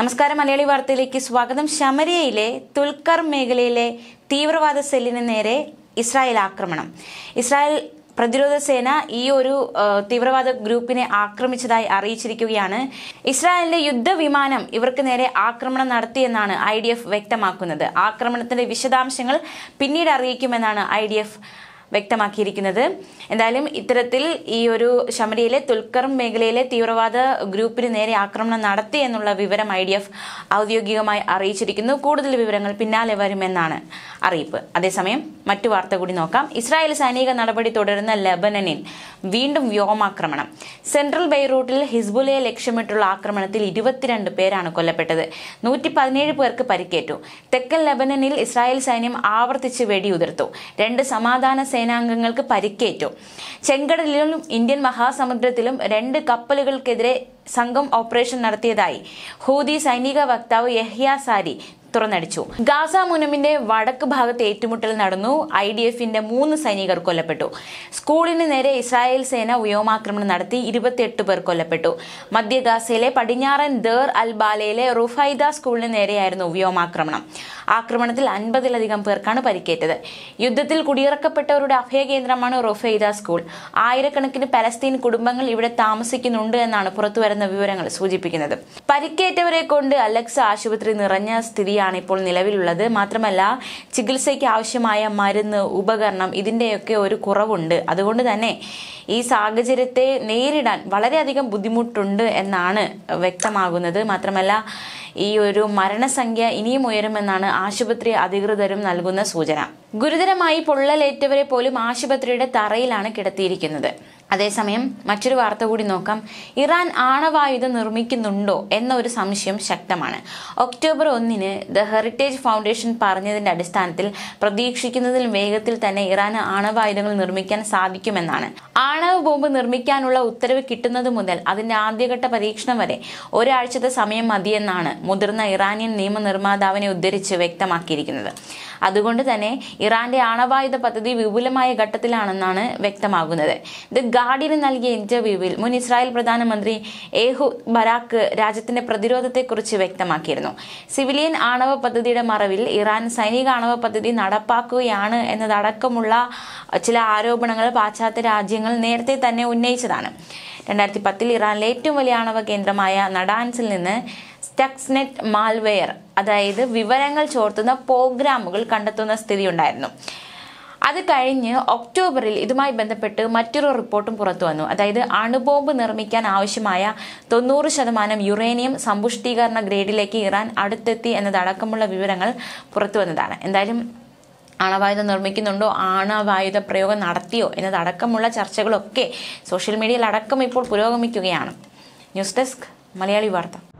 നമസ്കാരം മലയാളി വാർത്തയിലേക്ക് സ്വാഗതം ശമരിയയിലെ തുൽക്കർ മേഖലയിലെ തീവ്രവാദ സെല്ലിന് നേരെ ഇസ്രായേൽ ആക്രമണം ഇസ്രായേൽ പ്രതിരോധ സേന ഈ ഒരു ആ, തീവ്രവാദ ഗ്രൂപ്പിനെ ആക്രമിച്ചതായി അറിയിച്ചിരിക്കുകയാണ് ഇസ്രായേലിന്റെ യുദ്ധവിമാനം ഇവർക്ക് നേരെ ആക്രമണം നടത്തിയെന്നാണ് ഐ ഡി എഫ് വ്യക്തമാക്കുന്നത് ആക്രമണത്തിന്റെ വിശദാംശങ്ങൾ പിന്നീട് അറിയിക്കുമെന്നാണ് ഐ ഡി എഫ് വ്യക്തമാക്കിയിരിക്കുന്നത് എന്തായാലും ഇത്തരത്തിൽ ഈ ഒരു ശമരിയിലെ തുൽക്കർ മേഖലയിലെ തീവ്രവാദ ഗ്രൂപ്പിന് നേരെ ആക്രമണം നടത്തി എന്നുള്ള വിവരം ഐ ഡി എഫ് ഔദ്യോഗികമായി അറിയിച്ചിരിക്കുന്നു കൂടുതൽ വിവരങ്ങൾ പിന്നാലെ വരുമെന്നാണ് അറിയിപ്പ് അതേസമയം മറ്റു വാർത്ത കൂടി നോക്കാം ഇസ്രായേൽ സൈനിക നടപടി തുടരുന്ന ലെബനനിൽ വീണ്ടും വ്യോമാക്രമണം സെൻട്രൽ ബെയ്റൂട്ടിൽ ഹിസ്ബുലയെ ലക്ഷ്യമിട്ടുള്ള ആക്രമണത്തിൽ ഇരുപത്തിരണ്ട് പേരാണ് കൊല്ലപ്പെട്ടത് നൂറ്റി പതിനേഴ് പേർക്ക് പരിക്കേറ്റു തെക്കൻ ലെബനനിൽ ഇസ്രായേൽ സൈന്യം ആവർത്തിച്ച് വെടിയുതിർത്തു രണ്ട് സമാധാന സേനാംഗങ്ങൾക്ക് പരിക്കേറ്റു ചെങ്കടലിലും ഇന്ത്യൻ മഹാസമുദ്രത്തിലും രണ്ട് കപ്പലുകൾക്കെതിരെ സംഘം ഓപ്പറേഷൻ നടത്തിയതായി ഹൂതി സൈനിക വക്താവ് യഹ്യ സാരി തുറന്നടിച്ചു ഗാസ മുനമിന്റെ വടക്ക് ഭാഗത്ത് ഏറ്റുമുട്ടൽ നടന്നു ഐ ഡി എഫിന്റെ മൂന്ന് സൈനികർ കൊല്ലപ്പെട്ടു സ്കൂളിന് നേരെ ഇസ്രായേൽ സേന വ്യോമാക്രമണം നടത്തി ഇരുപത്തിയെട്ട് പേർ കൊല്ലപ്പെട്ടു മധ്യ ഗാസയിലെ പടിഞ്ഞാറൻ ദർ അൽ ബാലയിലെ റുഫൈദ സ്കൂളിന് നേരെയായിരുന്നു വ്യോമാക്രമണം ആക്രമണത്തിൽ അൻപതിലധികം പേർക്കാണ് പരിക്കേറ്റത് യുദ്ധത്തിൽ കുടിയിറക്കപ്പെട്ടവരുടെ അഭയകേന്ദ്രമാണ് റുഫൈദ സ്കൂൾ ആയിരക്കണക്കിന് പലസ്തീൻ കുടുംബങ്ങൾ ഇവിടെ താമസിക്കുന്നുണ്ട് എന്നാണ് പുറത്തുവരുന്ന വിവരങ്ങൾ സൂചിപ്പിക്കുന്നത് പരിക്കേറ്റവരെ കൊണ്ട് അലക്സ ആശുപത്രി നിറഞ്ഞ സ്ഥിതിയാണ് ഇപ്പോൾ നിലവിലുള്ളത് മാത്രമല്ല ചികിത്സയ്ക്ക് ആവശ്യമായ മരുന്ന് ഉപകരണം ഇതിന്റെയൊക്കെ ഒരു കുറവുണ്ട് അതുകൊണ്ട് തന്നെ ഈ സാഹചര്യത്തെ നേരിടാൻ വളരെയധികം ബുദ്ധിമുട്ടുണ്ട് എന്നാണ് വ്യക്തമാകുന്നത് മാത്രമല്ല ഈ ഒരു മരണസംഖ്യ ഇനിയും ഉയരുമെന്നാണ് ആശുപത്രി അധികൃതരും നൽകുന്ന സൂചന ഗുരുതരമായി പൊള്ളലേറ്റവരെ പോലും ആശുപത്രിയുടെ തറയിലാണ് കിടത്തിയിരിക്കുന്നത് അതേസമയം മറ്റൊരു വാർത്ത കൂടി നോക്കാം ഇറാൻ ആണവായുധം നിർമ്മിക്കുന്നുണ്ടോ എന്ന ഒരു സംശയം ശക്തമാണ് ഒക്ടോബർ ഒന്നിന് ദ ഹെറിറ്റേജ് ഫൗണ്ടേഷൻ പറഞ്ഞതിന്റെ അടിസ്ഥാനത്തിൽ പ്രതീക്ഷിക്കുന്നതിലും വേഗത്തിൽ തന്നെ ഇറാന് ആണവായുധങ്ങൾ നിർമ്മിക്കാൻ സാധിക്കുമെന്നാണ് ആണവ ബോംബ് നിർമ്മിക്കാനുള്ള ഉത്തരവ് കിട്ടുന്നത് മുതൽ അതിന്റെ ആദ്യഘട്ട പരീക്ഷണം വരെ ഒരാഴ്ചത്തെ സമയം മതിയെന്നാണ് മുതിർന്ന ഇറാനിയൻ നിയമനിർമ്മാതാവിനെ ഉദ്ധരിച്ച് വ്യക്തമാക്കിയിരിക്കുന്നത് അതുകൊണ്ട് തന്നെ ഇറാന്റെ ആണവായുധ പദ്ധതി വിപുലമായ ഘട്ടത്തിലാണെന്നാണ് വ്യക്തമാകുന്നത് ദ ഗാർഡിയന് നൽകിയ ഇന്റർവ്യൂവിൽ മുൻ ഇസ്രായേൽ പ്രധാനമന്ത്രി ഏഹു ബരാക്ക് രാജ്യത്തിന്റെ പ്രതിരോധത്തെക്കുറിച്ച് വ്യക്തമാക്കിയിരുന്നു സിവിലിയൻ ആണവ പദ്ധതിയുടെ മറവിൽ ഇറാൻ സൈനിക ആണവ പദ്ധതി നടപ്പാക്കുകയാണ് എന്നതടക്കമുള്ള ചില ആരോപണങ്ങൾ പാശ്ചാത്യ രാജ്യങ്ങൾ നേരത്തെ തന്നെ ഉന്നയിച്ചതാണ് രണ്ടായിരത്തി പത്തിൽ ഇറാനിലെ ഏറ്റവും വലിയ ആണവ കേന്ദ്രമായ നഡാൻസിൽ നിന്ന് സ്റ്റക്സ്നെറ്റ് മാൽവെയർ അതായത് വിവരങ്ങൾ ചോർത്തുന്ന പ്രോഗ്രാമുകൾ കണ്ടെത്തുന്ന സ്ഥിതിയുണ്ടായിരുന്നു അത് കഴിഞ്ഞ് ഒക്ടോബറിൽ ഇതുമായി ബന്ധപ്പെട്ട് മറ്റൊരു റിപ്പോർട്ടും പുറത്തു വന്നു അതായത് അണുബോംബ് നിർമ്മിക്കാൻ ആവശ്യമായ തൊണ്ണൂറ് ശതമാനം യുറേനിയം സമ്പുഷ്ടീകരണ ഗ്രേഡിലേക്ക് ഇറാൻ അടുത്തെത്തി എന്നതടക്കമുള്ള വിവരങ്ങൾ പുറത്തു വന്നതാണ് എന്തായാലും ആണവായുധം നിർമ്മിക്കുന്നുണ്ടോ ആണവായുധ പ്രയോഗം നടത്തിയോ എന്നതടക്കമുള്ള ചർച്ചകളൊക്കെ സോഷ്യൽ മീഡിയയിൽ അടക്കം ഇപ്പോൾ പുരോഗമിക്കുകയാണ് ന്യൂസ് ഡെസ്ക് മലയാളി വാർത്ത